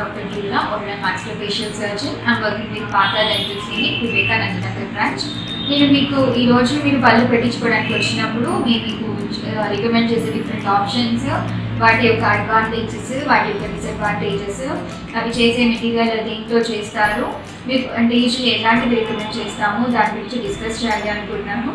Dr. Gila, oral maxillofacial surgeon. I'm working with Pata Dental Clinic, Vivekananda Nagar branch. నేను మీకు ఈ రోజు మీరు పళ్ళు పెట్టించుకోవడానికి వచ్చినప్పుడు మేము మీకు రికమెండ్ చేసే డిఫరెంట్ ఆప్షన్స్ వాటి యొక్క అడ్వాంటేజెస్ వాటి యొక్క డిసడ్వాంటేజెస్ అవి చేసే మెటీరియల్ దేంతో చేస్తారు మీకు అంటే యూజువల్లీ ఎలాంటివి రికమెండ్ చేస్తాము దాని గురించి డిస్కస్ చేయాలి అనుకుంటున్నాను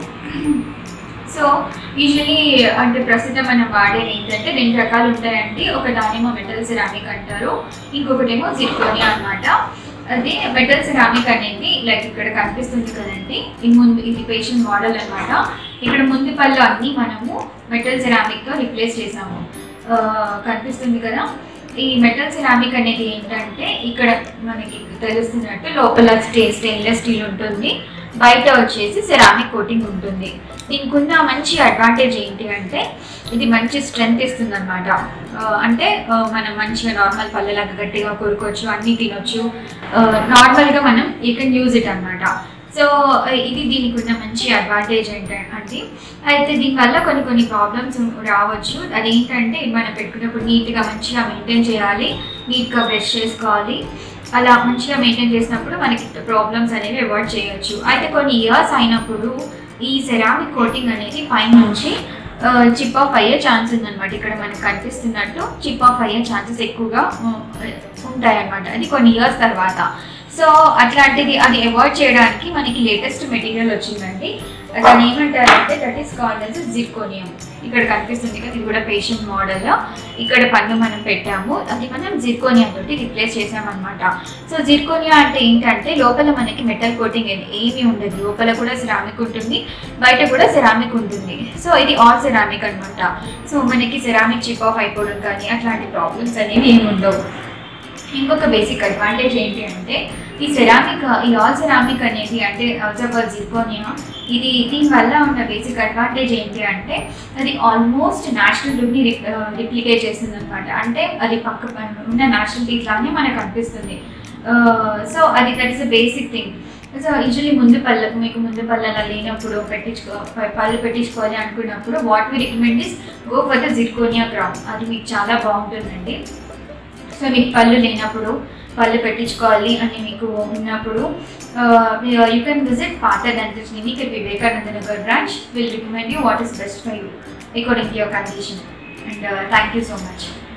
సో యూజువలీ అంటే ప్రస్తుతం మనం వాడేది ఏంటంటే రెండు రకాలు ఉంటాయండి ఒక దానేమో మెటల్ సిరామిక్ అంటారు ఇంకొకటేమో జిర్కోనియా అన్నమాట అదే మెటల్ సిరామిక్ అనేది లైక్ ఇక్కడ కనిపిస్తుంది కదండి ఈ ముందు ఇది పేషెంట్ మోడల్ అన్నమాట ఇక్కడ ముందు పళ్ళు అన్నీ మనము మెటల్ సిరామిక్తో రిప్లేస్ చేసాము ఆ, కనిపిస్తుంది కదా ఈ మెటల్ సిరామిక్ అనేది ఏంటంటే ఇక్కడ మనకి తెలుస్తున్నట్టు లోపల స్టే స్టెయిన్లెస్ స్టీల్ ఉంటుంది బయట వచ్చేసి సెరామిక్ కోటింగ్ ఉంటుంది దీనికి ఉన్న మంచి అడ్వాంటేజ్ ఏంటి అంటే ఇది మంచి స్ట్రెంగ్త్ ఇస్తుంది అనమాట అంటే ఆ, మనం మంచిగా నార్మల్ పళ్ళలాగా గట్టిగా కొరుకోవచ్చు అన్నీ తినొచ్చు నార్మల్గా మనం యూ కెన్ యూజ్ ఇట్ అనమాట సో ఇది దీనికి ఉన్న మంచి అడ్వాంటేజ్ ఏంటంటే అయితే దీనివల్ల కొన్ని కొన్ని ప్రాబ్లమ్స్ రావచ్చు అదేంటంటే మనం పెట్టుకున్నప్పుడు నీట్గా మంచిగా మెయింటైన్ చేయాలి నీట్గా బ్రష్ చేసుకోవాలి అలా మంచిగా మెయింటైన్ చేసినప్పుడు మనకి ప్రాబ్లమ్స్ అనేవి అవాయిడ్ చేయొచ్చు అయితే కొన్ని ఇయర్స్ అయినప్పుడు ఈ సెరామిక్ కోటింగ్ అనేది పైనుంచి చిప్ ఆఫ్ అయ్యే ఛాన్స్ ఉందన్నమాట ఇక్కడ మనకు కనిపిస్తున్నట్టు చిప్ ఆఫ్ అయ్యే ఛాన్సెస్ ఎక్కువగా ఉంటాయన్నమాట అది కొన్ని ఇయర్స్ తర్వాత సో అట్లాంటిది అది అవాయిడ్ చేయడానికి మనకి లేటెస్ట్ మెటీరియల్ వచ్చిందండి దాన్ని ఏమంటారంటే that is called as zirconium ఇక్కడ కనిపిస్తుంది కదా ఇది కూడా పేషెంట్ మోడల్ ఇక్కడ పన్ను మనం పెట్టాము అది మనం జిర్కోనియం తోటి రిప్లేస్ చేసామన్నమాట సో జిర్కోనియా అంటే ఏంటంటే లోపల మనకి మెటల్ కోటింగ్ ఏమీ ఉండదు లోపల కూడా సిరామిక్ ఉంటుంది బయట కూడా సిరామిక్ ఉంటుంది సో ఇది ఆల్ సిరామిక్ అన్నమాట సో మనకి సిరామిక్ చిప్ ఆఫ్ అయిపోవడం కానీ అట్లాంటి ప్రాబ్లమ్స్ అనేవి ఏమి ఉండవు ఇంకొక బేసిక్ అడ్వాంటేజ్ ఏంటి అంటే ఈ సెరామిక్ ఈ ఆల్ సెరామిక్ అనేది అంటే అబ్జర్వర్ జిర్కోనియా ఇది దీని వల్ల ఉన్న బేసిక్ అడ్వాంటేజ్ ఏంటి అంటే అది ఆల్మోస్ట్ న్యాచురల్ లుక్ని రిప్లికేట్ చేస్తుంది అనమాట అంటే అది పక్క ప- ఉన్న న్యాచురల్ టీత్ లానే మనకు అనిపిస్తుంది సో అది that is a basic thing so usually ముందు పళ్ళకు మీకు ముందు పళ్ళు అలా లేనప్పుడు పెట్టించుకో ప- పళ్ళు పెట్టించుకోవాలి అనుకున్నప్పుడు what we recommend is go for the zirconia crown అది మీకు చాలా బాగుంటుందండి సో మీకు పళ్ళు లేనప్పుడు పళ్ళు పెట్టించుకోవాలి అని మీకు ఉన్నప్పుడు you can visit Partha dental clinic at Vivekananda Nagar branch will recommend you what is best for you according to your condition and thank you so much